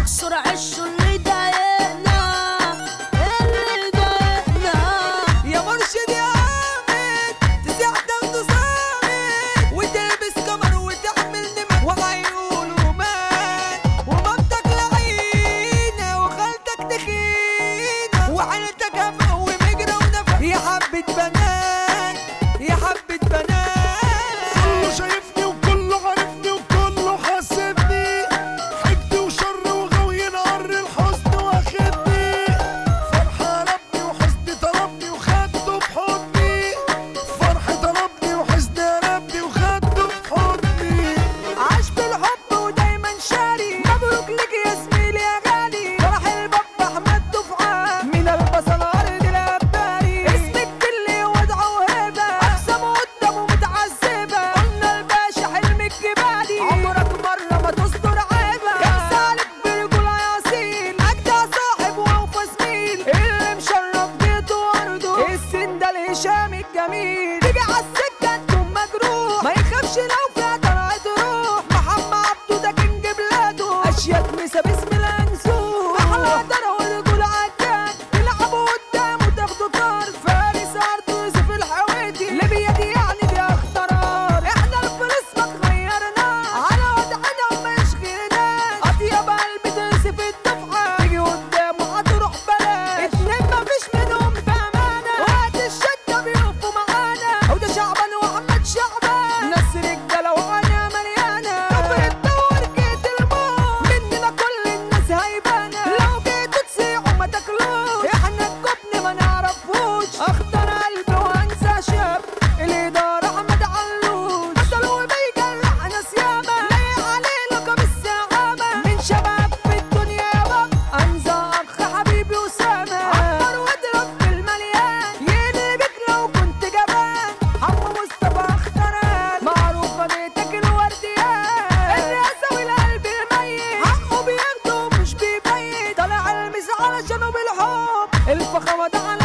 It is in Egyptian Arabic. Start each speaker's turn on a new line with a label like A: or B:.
A: يكسر عشه اللي ضايقنا اللي ضايقنا
B: يا مرشد يا عامد تسيح تاخده صامت وتلبس قمر وتعمل نمر وهيقولوا مات ومامتك لعينة وخالتك تخينة وعيلتك هفا ومجرى ونفق يا حبة بنات يا حبة بنات
C: كله شايفني وكله عارفني وكله حاسبني حقد وشر وغوي نار الحزن واخدني فرحة ربني وحزن طلبني وخدته بحضني فرح طلبني وحزن ربني وخدته بحضني
B: عاش بالحب ودايما شاري مبروك لك يا زميلي يا غالي فرح الباب احمد دفعه من البصل ارض الاباري اسمك كل وضعه وهبه اقسم قدامه متعذبه قلنا الباشا حلم الجبالي عمرك مره ما تصدر عيبه كان سالك برجوله ياسين اجدع صاحب واوفى زميل اللي مشرف بيته وارضه السندال هشام الجميل تيجي عالسكه تكون مجروح ما يخافش لو فيها طلعت روح محمد عبده ده كينج بلاده اشياء مسا باسم الانسوح احلى دره ورجول عجان تلعبوا قدامه تاخدوا طار فارس ارض يوسف الحويتي ليبيا دي يعني دي اخترار احنا الفلوس ما اتغيرنا على وضعنا وما يشغلناش اطيب قلب تنسف الدفعه تيجي قدامه هتروح بلاش اتنين مفيش منهم بامانه وقت الشده بيقفوا معانا وده شعبان واحمد شعبان ناس رجاله وعينيها مليانه كفر الدور جيت الموت مننا كل الناس هيبانه لو جيتوا تسيحوا ما تاكلوش احنا الجبن ما نعرفوش اخضر قلبي وانسى شاب الاداره احمد علوش بطل وبيجرح ناس ياما لايق عليه لقب السعامه من شباب في الدنيا باب انزى اخ حبيبي اسامه عمر واضرب في المليان يقلبك لو كنت جبان عمو مصطفى اختران معروفه بيتك الورديان الرئاسه والقلب الميت حقه بياخده مش بيبيت طالع المس علشانه بالحب الفخامه ده على